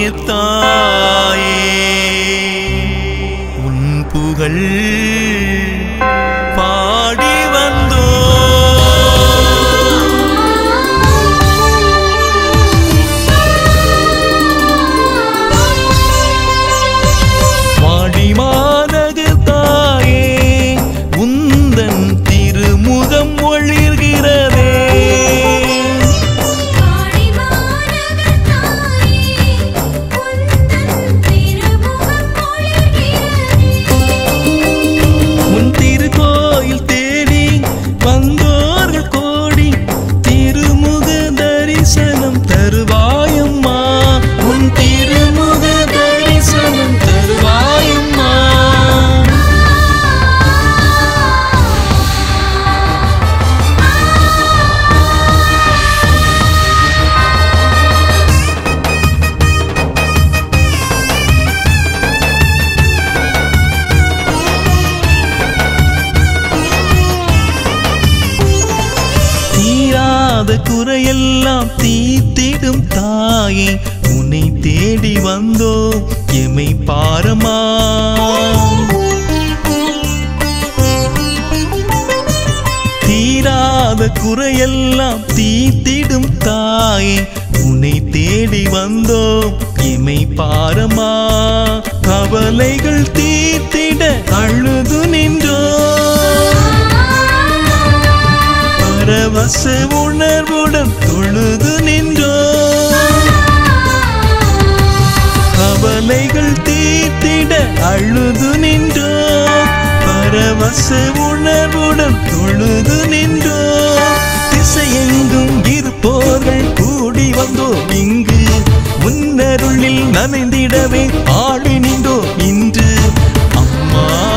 தாயே உன் புகழ் பாடி வந்தோ வாடி மாநகர் தாயே உந்தன் திருமுகம் ஒளிர்கிறதே ஆடிவானவர் தாயே உந்தன் திருமுகம் ஒளிர்கிறதே உன் திருக்கோயில் தேடி வந்தோர்கள் கோடி திருமுக தரிசனம் தருவாயம்மா உன் திருமுக தரிசனம் தருவாயம்மா தீராத குறையெல்லாம் தீத்திடும் தாயே உன்னை தேடி வந்தோ எமை பாரமா தீராத குறையெல்லாம் தீத்திடும் தாயே உன்னை தேடி வந்தோ எமை பாரமா கவலைகள் தீர்த்திட அழுது நின்றோ பரவச உணர்வுடன் தொழுது நின்றோ கவலைகள் தீர்த்திட அழுது நின்றோ பரவச உணர்வுடன் தொழுது நின்றோ திசையெங்கும் இருப்போர்கள் கூடி வந்தோம் இங்கு உன்னருளில் நனைந்திடவே ஆடி நின்றோம் இன்று அம்மா